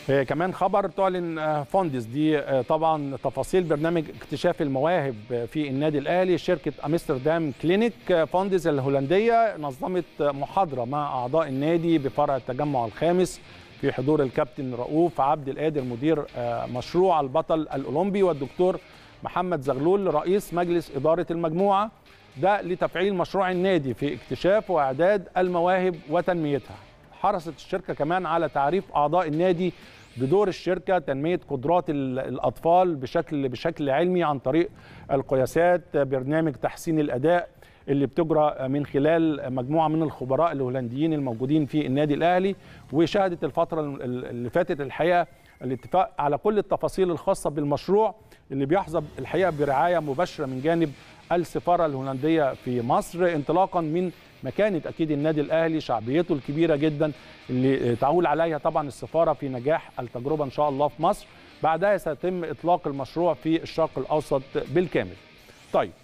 آه، كمان خبر تعلن آه، فوندس دي آه، طبعا تفاصيل برنامج اكتشاف المواهب آه، في النادي الاهلي شركه امستردام كلينيك آه، فوندس الهولنديه نظمت آه، محاضره مع اعضاء النادي بفرع التجمع الخامس في حضور الكابتن رؤوف عبد القادر مدير آه، مشروع البطل الاولمبي والدكتور محمد زغلول رئيس مجلس اداره المجموعه ده لتفعيل مشروع النادي في اكتشاف واعداد المواهب وتنميتها حرصت الشركه كمان على تعريف اعضاء النادي بدور الشركه تنميه قدرات ال- الاطفال بشكل بشكل علمي عن طريق القياسات برنامج تحسين الاداء اللي بتجرى من خلال مجموعه من الخبراء الهولنديين الموجودين في النادي الاهلي وشهدت الفتره ال- اللي فاتت الحقيقه الاتفاق على كل التفاصيل الخاصه بالمشروع اللي بيحظى الحقيقه برعايه مباشره من جانب السفاره الهولنديه في مصر انطلاقا من مكانه اكيد النادي الاهلي شعبيته الكبيره جدا اللي تعول عليها طبعا السفاره في نجاح التجربه ان شاء الله في مصر بعدها سيتم اطلاق المشروع في الشرق الاوسط بالكامل. طيب